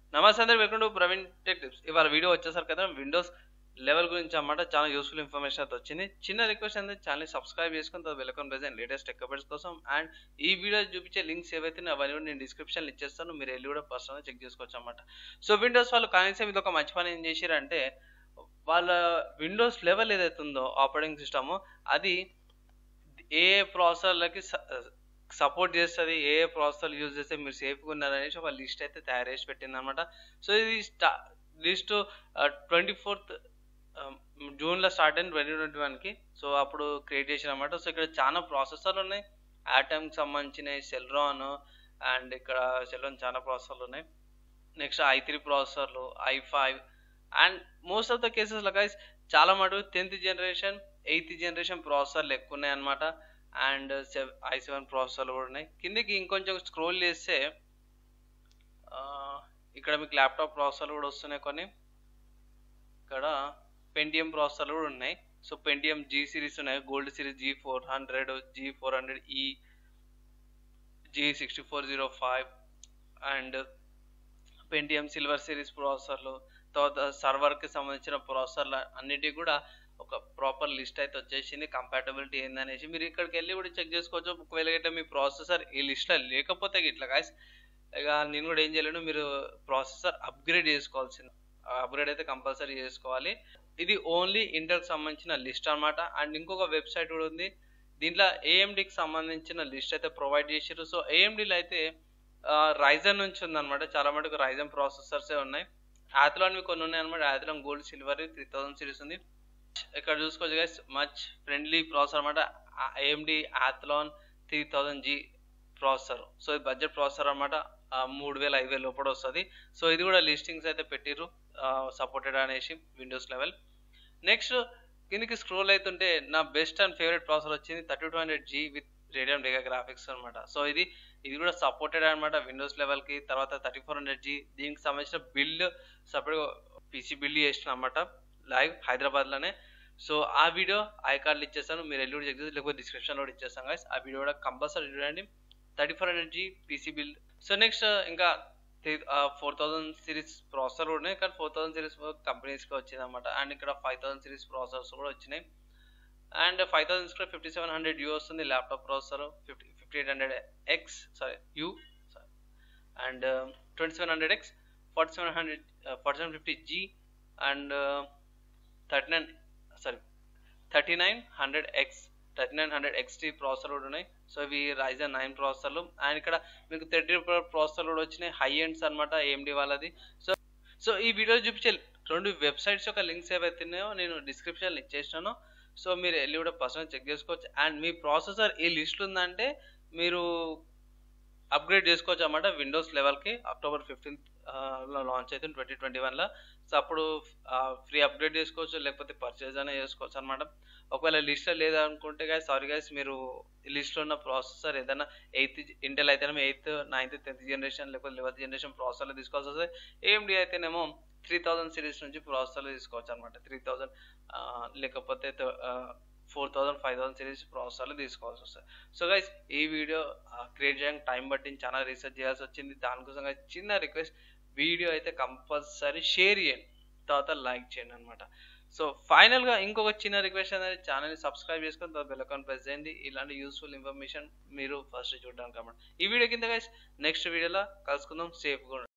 నమస్తే అందరూ welcome to Praveen tech tips ఇవాళ వీడియో వచ్చేసరికి కదా విండోస్ లెవెల్ గురించి అన్నమాట చాలా యూస్ఫుల్ ఇన్ఫర్మేషన్ అయితే వచ్చింది చిన్న రిక్వెస్ట్ అనేది ఛానల్ సబ్స్క్రైబ్ చేసుకుని తర్వాత welcome present latest tech updates కోసం అండ్ ఈ వీడియో చూపించే లింక్స్ ఏవైతే ఉన్నాయో అవన్నీ కూడా నేను డిస్క్రిప్షన్లో ఇచ్చేస్తాను మీరు వెళ్ళి కూడా పర్సనల్గా చెక్ చేసుకోవచ్చు అన్నమాట సో విండోస్ వాళ్ళు కనీసం ఇది ఒక మంచి పని ఏం చేశారంటే వాళ్ళ విండోస్ లెవెల్ ఏదైతే ఉందో ఆపరేటింగ్ సిస్టమ్ అది ఏ ప్రాసెసర్లకి సపోర్ట్ చేస్తుంది ఏ ఏ ప్రాసెసర్ యూజ్ చేస్తే మీరు సేఫ్గా ఉన్నారనేసి ఒక లిస్ట్ అయితే తయారు చేసి పెట్టింది అనమాట సో ఇది స్టా లిస్ట్ ట్వంటీ ఫోర్త్ జూన్లో స్టార్ట్ అయింది ట్వంటీ ట్వంటీ వన్కి సో అప్పుడు క్రియేట్ చేసిన అనమాట సో ఇక్కడ చాలా ప్రాసెసర్లు ఉన్నాయి ఆటమ్కి సంబంధించినవి సెల్రాన్ అండ్ ఇక్కడ సెల్రాన్ చాలా ప్రాసెసర్లు ఉన్నాయి నెక్స్ట్ ఐ త్రీ ప్రాసెసర్లు I five and most of the కేసెస్లో గైస్ చాలా మటుకు టెన్త్ జనరేషన్ ఎయిత్ జనరేషన్ ప్రాసెసర్లు ఎక్కువ ఉన్నాయి అనమాట అండ్ సెవ్ ఐ సెవెన్ ప్రాసెసర్లు కూడా ఉన్నాయి కిందికి ఇంకొంచెం స్క్రోల్ చేస్తే ఇక్కడ మీకు ల్యాప్టాప్ ప్రాసెసర్లు కూడా వస్తున్నాయి కొన్ని ఇక్కడ పెంటిఎం ప్రాసెసర్లు కూడా ఉన్నాయి సో పెంటిఎం జీ సిరీస్ ఉన్నాయి gold series G four hundred G four hundred ఈ G sixty four zero five and Pentium silver series ప్రాసెసర్లు తర్వాత సర్వర్కి సంబంధించిన ప్రాసెసర్లు అన్నిటికీ కూడా ఒక ప్రాపర్ లిస్ట్ అయితే వచ్చేసింది కంపాటబిలిటీ ఏందనేసి మీరు ఇక్కడికి వెళ్ళి కూడా చెక్ చేసుకోవచ్చు ఒకవేళ గిట్ట మీ ప్రాసెసర్ ఈ లిస్ట్లో లేకపోతే ఇట్లా గాయస్ ఇక నేను కూడా ఏం చేయలేను మీరు ప్రాసెసర్ అప్గ్రేడ్ చేసుకోవాల్సింది అప్గ్రేడ్ అయితే కంపల్సరీ చేసుకోవాలి ఇది ఓన్లీ ఇంటర్కి సంబంధించిన లిస్ట్ అనమాట అండ్ ఇంకొక వెబ్సైట్ కూడా ఉంది దీంట్లో ఏఎండికి సంబంధించిన లిస్ట్ అయితే ప్రొవైడ్ చేసారు సో ఏఎండిలో అయితే రైజన్ నుంచి ఉందన్నమాట చాలా మటుకు రైజన్ ప్రాసెసర్సే ఉన్నాయి యాథలాన్ కొన్ని ఉన్నాయి అనమాట Athlon gold silver three thousand series ఉంది ఇక్కడ చూసుకోవచ్చు గైస్ మచ్ ఫ్రెండ్లీ ప్రాసెసర్ అనమాట AMD Athlon three thousand G processor so ఇది బడ్జెట్ ప్రాసెసర్ అనమాట మూడు వేల ఐదు వేల లోపల వస్తుంది సో ఇది కూడా లిస్టింగ్స్ అయితే పెట్టిర్రు సపోర్టెడ్ అనేసి విండోస్ లెవెల్ నెక్స్ట్ కిందికి స్క్రోల్ అవుతుంటే నా బెస్ట్ అండ్ ఫేవరెట్ ప్రాసెసర్ వచ్చింది thirty two hundred G with Radeon Vega graphics అనమాట సో ఇది ఇది కూడా సపోర్టెడ్ అనమాట విండోస్ లెవెల్కి తర్వాత థర్టీ ఫోర్ హండ్రెడ్ జీ దీనికి సంబంధించిన బిల్డ్ సపరేట్గా పీసీ బిల్డ్ చేసిన అనమాట లైవ్ హైదరాబాద్లోనే సో ఆ వీడియో ఐ కార్డులు ఇచ్చేస్తాను మీరు ఎల్లుడి చెక్ చేసి లేకపోతే డిస్క్రిప్షన్లో కూడా ఇచ్చేస్తాను గైస్ ఆ వీడియో కూడా కంపల్సరీ చూడండి thirty four hundred G PC build so next ఇంకా ఫోర్ థౌసండ్ సిరీస్ ప్రాసెసర్ కూడా ఉన్నాయి కానీ ఫోర్ థౌసండ్ సిరీస్ కంపెనీస్కి వచ్చింది అనమాట అండ్ ఇక్కడ ఫైవ్ థౌసండ్ సిరీస్ ప్రాసెసర్స్ కూడా వచ్చినాయి అండ్ ఫైవ్ థౌసండ్ కూడా ఫిఫ్టీ సెవెన్ హండ్రెడ్ యూ వస్తుంది laptop processor fifty fifty eight hundred X sorry U sorry and twenty seven hundred X forty seven hundred forty seven fifty G and thirty nine sorry thirty nine hundred X thirty nine hundred XT processor కూడా ఉన్నాయి so ఇవి Ryzen nine ప్రాసెసర్లు and ఇక్కడ మీకు thirty processor కూడా వచ్చినాయి high ends అనమాట AMD వాళ్ళది సో సో ఈ వీడియో చూపించే రెండు వెబ్సైట్స్ యొక్క లింక్స్ ఏవైతే ఉన్నాయో నేను డిస్క్రిప్షన్లో ఇచ్చేసినాను సో మీరు వెళ్ళి కూడా పర్సనల్ చెక్ చేసుకోవచ్చు అండ్ మీ ప్రాసెసర్ ఈ లిస్ట్ ఉందంటే మీరు అప్గ్రేడ్ చేసుకోవచ్చు అన్నమాట విండోస్ లెవెల్కి అక్టోబర్ ఫిఫ్టీన్త్ లో లాంచ్ అవుతుంది ట్వంటీ ట్వంటీ వన్లో సో అప్పుడు ఫ్రీ అప్గ్రేడ్ చేసుకోవచ్చు లేకపోతే పర్చేజ్ అనే చేసుకోవచ్చు అనమాట ఒకవేళ లిస్ట్లో లేదనుకుంటే గాయస్ సారీ గాయస్ మీరు లిస్ట్లో ఉన్న ప్రాసెసర్ ఏదైనా ఎయిత్ ఇంటెల్ అయితేనేమో ఎయిత్ నైన్త్ టెన్త్ జనరేషన్ లేకపోతే లెవెన్త్ జనరేషన్ ప్రాసెసర్లో తీసుకోవాల్సి వస్తుంది ఏఎండి అయితేనేమో త్రీ థౌజండ్ సిరీస్ నుంచి ప్రాసెసర్లో తీసుకోవచ్చు అనమాట త్రీ థౌజండ్ లేకపోతే four thousand five thousand series ప్రాసెసర్లు తీసుకోవాల్సి వస్తుంది సో గైస్ ఈ వీడియో క్రియేట్ చేయడానికి టైం పట్టింది చాలా రీసెర్చ్ చేయాల్సి వచ్చింది దానికోసం చిన్న రిక్వెస్ట్ వీడియో అయితే కంపల్సరీ షేర్ చేయండి తర్వాత లైక్ చేయండి అనమాట సో ఫైనల్గా ఇంకొక చిన్న రిక్వెస్ట్ అనేది ఛానల్ని సబ్స్క్రైబ్ చేసుకొని తర్వాత బెల్ అకౌంట్ ప్రెస్ చేయండి ఇలాంటి యూస్ఫుల్ ఇన్ఫర్మేషన్ మీరు ఫస్ట్ చూడడానికి అనమాట ఈ వీడియో కింద గైస్ నెక్స్ట్ వీడియోలో కలుసుకుందాం సేఫ్గా